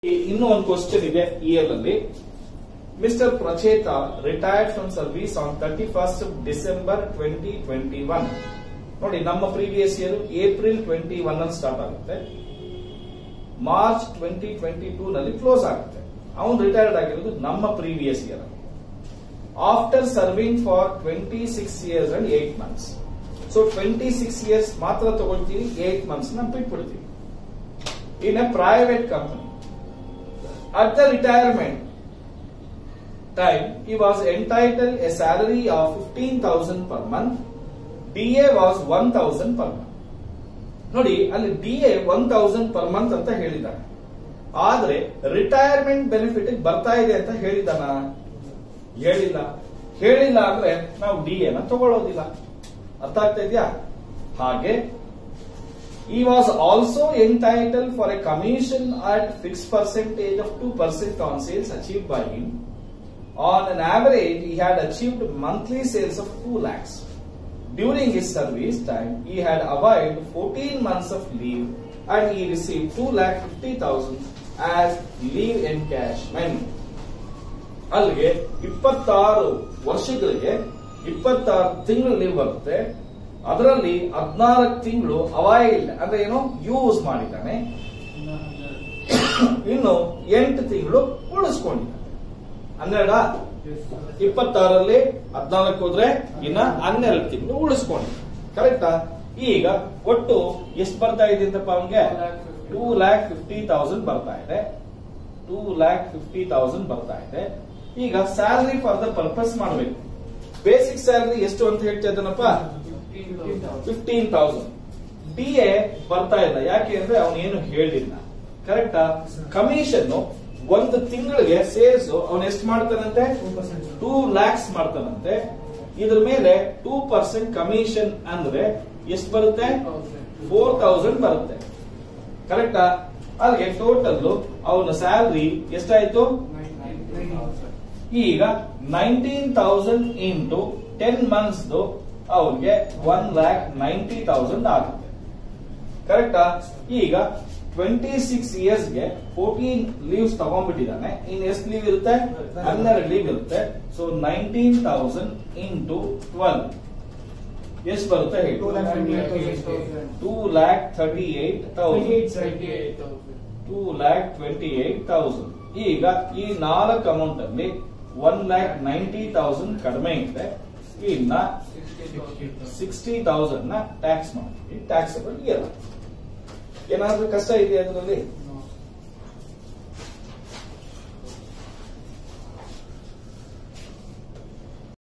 E- ಇನ್ನೂ ಒಂದು question ಇದೆ ಇಯರ್ ಅಲ್ಲಿ mister Pracheta retired from service on thirty first December twenty twenty one ನೋಡಿ ನಮ್ಮ previous year April twenty one ಅಲ್ಲಿ ಸ್ಟಾರ್ಟ್ ಆಗುತ್ತೆ ಮಾರ್ಚ್ ಟ್ವೆಂಟಿ ಟ್ವೆಂಟಿ ಟೂ ನಲ್ಲಿ ಕ್ಲೋಸ್ ಆಗುತ್ತೆ ಅವನು ರಿಟೈರ್ಡ್ ಆಗಿರೋದು ನಮ್ಮ previous year after serving for twenty six years and eight months so twenty six years ಮಾತ್ರ ತಗೊಳ್ತೀವಿ ಏಟ್ ಮಂತ್ಸ್ ನ ಬಿಟ್ಬಿಡ್ತೀವಿ in a private company at the retirement time he was entitled a salary of 15000 per month DA was 1000 per month ನೋಡಿ ಅಲ್ಲಿ D A one thousand per month ಅಂತ ಹೇಳಿದ್ದಾನೆ ಆದ್ರೆ retirement benefit ಬರ್ತಾ ಇದೆ ಅಂತ ಹೇಳಿದಾನ ಹೇಳಿಲ್ಲ ಹೇಳಿಲ್ಲ ಅಂದ್ರೆ ನಾವು ಡಿ ಎನ ತಗೊಳ್ಳೋದಿಲ್ಲ ಅರ್ಥ ಆಗ್ತಾ ಇದೆಯಾ ಹಾಗೆ he was also entitled for a commission at fixed percentage of 2% on sales achieved by him on an average, he had achieved monthly sales of 2 lakhs. During his service time, he had availed 14 months of leave and he received 2 lakh 50,000 as leave encashment. ಅಲ್ಲಿಗೆ ಇಪ್ಪತ್ತಾರು ವರ್ಷಗಳಿಗೆ ಇಪ್ಪತ್ತಾರು ತಿಂಗಳು leave ಬರುತ್ತೆ ಅದರಲ್ಲಿ ಹದಿನಾಲ್ಕು ತಿಂಗಳು ಅವಾಯಿಲ್ ಅಂದ್ರೆ ಏನು ಯೂಸ್ ಮಾಡಿದ್ದಾನೆ ಇನ್ನು ಎಂಟು ತಿಂಗಳು ಉಳಿಸ್ಕೊಂಡಿದ್ದಾನೆ ಹನ್ನೆರಡ ಇಪ್ಪತ್ತಾರಲ್ಲಿ ಹದಿನಾಲ್ಕು ಹೋದ್ರೆ ಇನ್ನ ಹನ್ನೆರಡು ತಿಂಗಳು ಉಳಿಸ್ಕೊಂಡು ಕರೆಕ್ಟಾ ಈಗ ಒಟ್ಟು ಎಷ್ಟು ಬರ್ತಾ ಇದೆ ಅಂತಪ್ಪ ಅವನ್ಗೆ ಟೂ ಲ್ಯಾಕ್ ಫಿಫ್ಟಿ ತೌಸಂಡ್ ಬರ್ತಾ ಇದೆ ಟೂ ಲ್ಯಾಕ್ ಫಿಫ್ಟಿ ತೌಸಂಡ್ ಬರ್ತಾ ಇದೆ ಈಗ ಸ್ಯಾಲರಿ ಫಾರ್ ದ ಪರ್ಪಸ್ ಮಾಡಬೇಕು ಬೇಸಿಕ್ ಸ್ಯಾಲರಿ ಎಷ್ಟು ಅಂತ ಹೇಳ್ತಾ ಇದ್ದಾನಪ್ಪ ಫಿಫ್ಟೀನ್ ತೌಸಂಡ್ ಡಿ ಎ ಬರ್ತಾ ಇಲ್ಲ ಯಾಕೆ ಅಂದ್ರೆ ಅವನು ಏನು ಹೇಳಿಲ್ಲ ಕರೆಕ್ಟಾ ಕಮಿಷನ್ ಒಂದು ತಿಂಗಳಿಗೆ ಸೇಲ್ಸ್ ಅವನು ಎಷ್ಟು ಮಾಡ್ತಾನಂತೆ ಟೂ ಲ್ಯಾಕ್ಸ್ ಮಾಡ್ತಾನಂತೆ ಇದ್ರ ಮೇಲೆ ಟೂ ಪರ್ಸೆಂಟ್ ಕಮಿಷನ್ ಅಂದ್ರೆ ಎಷ್ಟು ಬರುತ್ತೆ ಫೋರ್ ತೌಸಂಡ್ ಬರುತ್ತೆ ಕರೆಕ್ಟಾ ಅಲ್ಲಿಗೆ ಟೋಟಲ್ ಅವನ ಸ್ಯಾಲ್ರಿ ಎಷ್ಟಾಯ್ತು ಈಗ nineteen thousand into ten months ಅವ್ರಿಗೆ ಒನ್ ಲ್ಯಾಕ್ ನೈಂಟಿ ತೌಸಂಡ್ ಆಗುತ್ತೆ ಕರೆಕ್ಟಾ ಈಗ ಟ್ವೆಂಟಿ ಸಿಕ್ಸ್ ಇಯರ್ಸ್ಗೆ ಫೋರ್ಟೀನ್ ಲೀವ್ಸ್ ತಗೊಂಡ್ಬಿಟ್ಟಿದ್ದಾನೆ ಇನ್ ಎಷ್ಟು ಲೀವ್ ಇರುತ್ತೆ ಹನ್ನೆರಡು ಲೀವ್ ಇರುತ್ತೆ so nineteen thousand into twelve ಎಷ್ಟು ಬರುತ್ತೆ ಹೇಳಿ two lakh thirty eight thousand two lakh twenty eight thousand ಈಗ ಈ ನಾಲ್ಕು ಅಮೌಂಟ್ ಅಲ್ಲಿ ಒನ್ ಲ್ಯಾಕ್ ನೈಂಟಿ ತೌಸಂಡ್ ಕಡಿಮೆ ಇದೆ ಇನ್ನ ಸಿಕ್ಸ್ಟಿ ತೌಸಂಡ್ ನ ಟ್ಯಾಕ್ಸ್ ಮಾಡ್ತೀವಿ ಟ್ಯಾಕ್ಸಬಲ್ ಇಯರ್ ಏನಾದ್ರೂ ಕಷ್ಟ ಇದೆಯಾ ಅದರಲ್ಲಿ